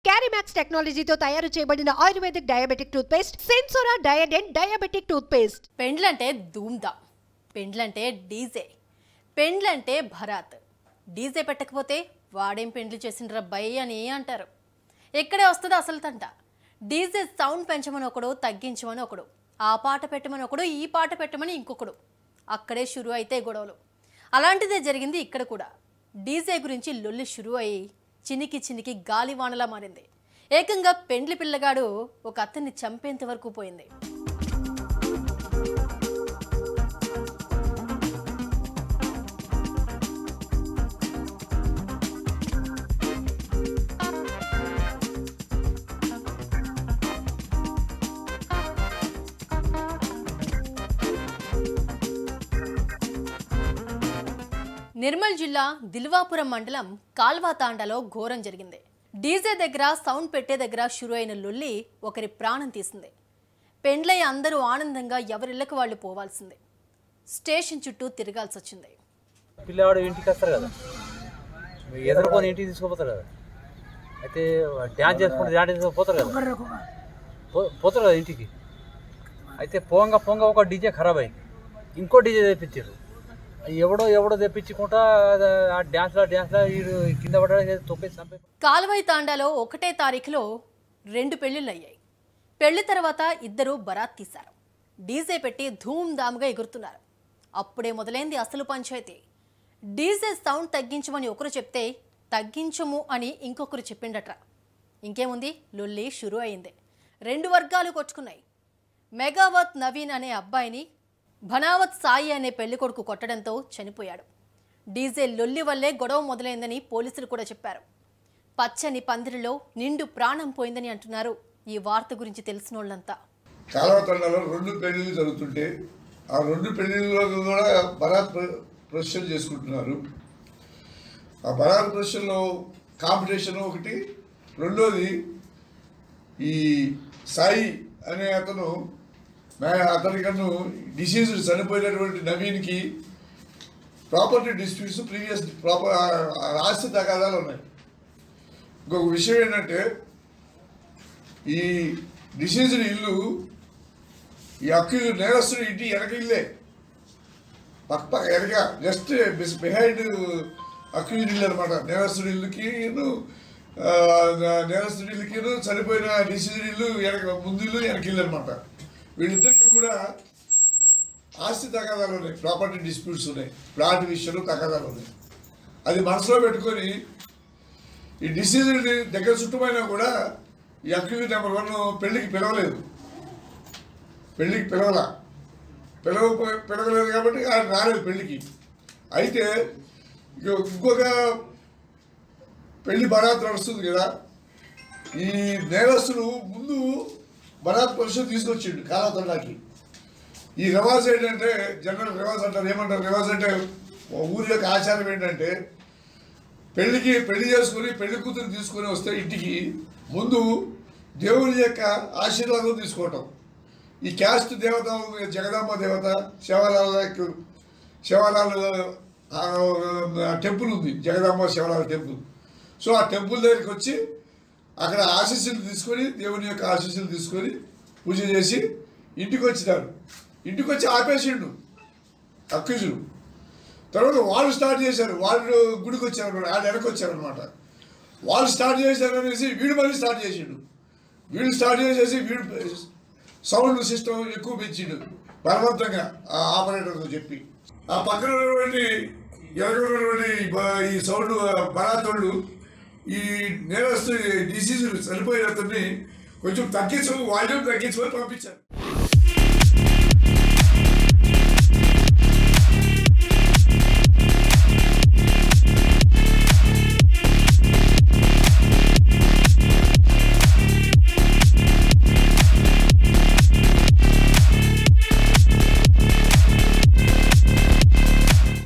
క్యారీమాక్స్ టెక్నాలజీతో తయారు చేయబడిన ayurvedic diabetic toothpaste Sensora Diadent diabetic toothpaste పెండ్లంటే ధూమ్ధామ్ పెండ్లంటే డీజే పెండ్లంటే భరాత్ డీజే పెట్టకపోతే వాడేం పెండ్లు చేసిండ్రా బై అని అంటారు ఎక్కడే వస్తుందో అసలు తంట డీజే సౌండ్ పెంచమని ఒకడు తగ్గించమని ఒకడు ఆ పాట పెట్టమని ఒకడు ఈ పాట పెట్టమని ఇంకొకడు అక్కడే షురు అయితే గొడవలు అలాంటిదే జరిగింది ఇక్కడ కూడా డీజే గురించి లొల్లి షురు అయ్యి చినికి చినికి గాలివానలా మారింది ఏకంగా పెండ్లి పిల్లగాడు ఒక అతన్ని చంపేంత వరకు పోయింది నిర్మల్ జిల్లా దిల్వాపురం మండలం కాల్వాతాండలో ఘోరం జరిగింది డీజే దగ్గర సౌండ్ పెట్టే దగ్గర షురు అయిన లొల్లి ఒకరి ప్రాణం తీసింది పెండ్లయ్య అందరూ ఆనందంగా ఎవరిళ్ళకి వాళ్ళు పోవాల్సిందే స్టేషన్ చుట్టూ తిరగాల్సి వచ్చింది పిల్లవాడు ఇంటికి వస్తారు కదా ఎదుర్కొని ఇంటికి తీసుకుపోతారు కదా అయితే డ్యాన్స్ చేసుకుంటే డ్యాన్స్ చేసుకొని పోతారు కదా పో- పోతారు కదా ఇంటికి అయితే పోంగ పొంగ ఒక డీజే ఖరాబ్ అయింది ఇంకో డీజే తెప్పించారు ఎవడో ఎవడో తెప్పించుకుంటా ఆ డ్యాన్స్లో డ్యాన్స్లో వీడు కింద పడ్డా తొక్కేసి చంపే కాల్వై తాండాలో ఒకటే తారీఖులో రెండు పెళ్లిళ్ళు అయ్యాయి పెళ్లి తర్వాత ఇద్దరు బరాత్ తీశారు డీజే పెట్టి ధూమ్ ధామ్గా ఎగురుతున్నారు అప్పుడే మొదలైంది అసలు పంచాయతీ డీజే సౌండ్ తగ్గించమని ఒకరు చెప్తే తగ్గించము అని ఇంకొకరు చెప్పిండట ఇంకేముంది లొల్లి షురు అయింది రెండు వర్గాలు కొట్టుకున్నాయి మెగావత్ నవీన్ అనే అబ్బాయిని భనావత్ సాయి అనే పెళ్లి కొడుకు కొట్టడంతో చనిపోయాడు డీజే లొల్లి వల్లే గొడవ మొదలైందని పోలీసులు కూడా చెప్పారు పచ్చని పందిరిలో నిండు ప్రాణం పోయిందని అంటున్నారు ఈ వార్త గురించి తెలిసిన వాళ్ళంతా కాలువతండలో రెండు పెళ్లిళ్ళు జరుగుతుంటే ఆ రెండు పెళ్లిళ్ళలో కూడా బరాత్ ప్రొసెషన్ చేసుకుంటున్నారు ఆ బరాత్ ప్రొసెషన్లో కాంపిటీషన్ ఒకటి రెండోది ఈ సాయి అనే అతను మే- అతనికను డిసీజ్ చనిపోయినటువంటి నవీన్కి ప్రాపర్టీ డిస్ప్యూట్స్ ప్రీవియస్ ప్రాపర్ ఆస్తి తగాదాలు ఉన్నాయి ఇంకొక విషయం ఏంటంటే ఈ డిసీజ్డ్ ఇల్లు ఈ అక్యూజ్ నేరస్తుడు ఇంటి వెనక ఇల్లే పక్క పక్క వెనక జస్ట్ బిహైండ్ అక్యూజ్ ఇల్లు అనమాట నేరస్తుడి ఇల్లుకి నేరస్తుడి ఇల్లుకి చనిపోయిన డిసీజ్డ్ ఇల్లు వెనక ముందు ఇల్లు వెనక ఇల్లు అనమాట వీళ్ళిద్దరికి కూడా ఆస్తి తగాదాలు ఉన్నాయి ప్రాపర్టీ డిస్ప్యూట్స్ ఉన్నాయి ప్లాట్ విషయంలో తగాదాలు ఉన్నాయి అది మనసులో పెట్టుకొని ఈ డిసీజ్ దగ్గర చుట్టుమైనా కూడా ఈ అక్యూజ్ నెంబర్ వన్ పెళ్లికి పిలవలేదు పెళ్లికి పిలవల పిలవ పిలవలేదు కాబట్టి ఆయన రాలేదు పెళ్లికి అయితే ఇక ఇంకొక పెళ్లి బరాత్ నడుస్తుంది కదా ఈ నేరస్తుడు ముందు బరాత్ పరిషత్ తీసుకొచ్చిండు కాలతండాకి ఈ రివాజ్ ఏంటంటే జనరల్ రివాజ్ అంటారు ఏమంటారు రివాజ్ అంటే ఊరి యొక్క ఆచారం ఏంటంటే పెళ్లికి పెళ్లి చేసుకుని పెళ్లి కూతురు తీసుకొని వస్తే ఇంటికి ముందు దేవుని యొక్క ఆశీర్వాదం తీసుకోవటం ఈ క్యాస్ట్ దేవత ఉంది కదా, జగదాంబ దేవత శివలాల యొక్క- శివలాల ఆ, టెంపుల్ ఉంది జగదాంబ శివలాల టెంపుల్ సో ఆ టెంపుల్ దగ్గరికి వచ్చి అక్కడ ఆశీస్సులు తీసుకొని దేవుని యొక్క ఆశీస్సులు తీసుకొని పూజ చేసి ఇంటికి వచ్చినారు ఇంటికి వచ్చి ఆపేసిండు అక్యూజులు తర్వాత వాళ్ళు స్టార్ట్ చేశారు వాళ్ళు గుడికి వచ్చారు వాళ్ళు వెనక్కి వచ్చారనమాట వాళ్ళు స్టార్ట్ చేశారు అనేసి వీడు మళ్ళీ స్టార్ట్ చేసిండు వీడు స్టార్ట్ చేసేసి వీడు సౌండ్ సిస్టమ్ ఎక్కువ పెంచిండు బలవంతంగా ఆ ఆపరేటర్తో చెప్పి ఆ పక్కన ఉన్నటువంటి ఎనక ఉన్నటువంటి బ- ఈ సౌండ్ బలాతోళ్ళు ఈ నేరస్తు డిసీజులు చనిపోయిన అతన్ని కొంచెం తగ్గించు వాల్యూమ్ తగ్గించమని పంపించారు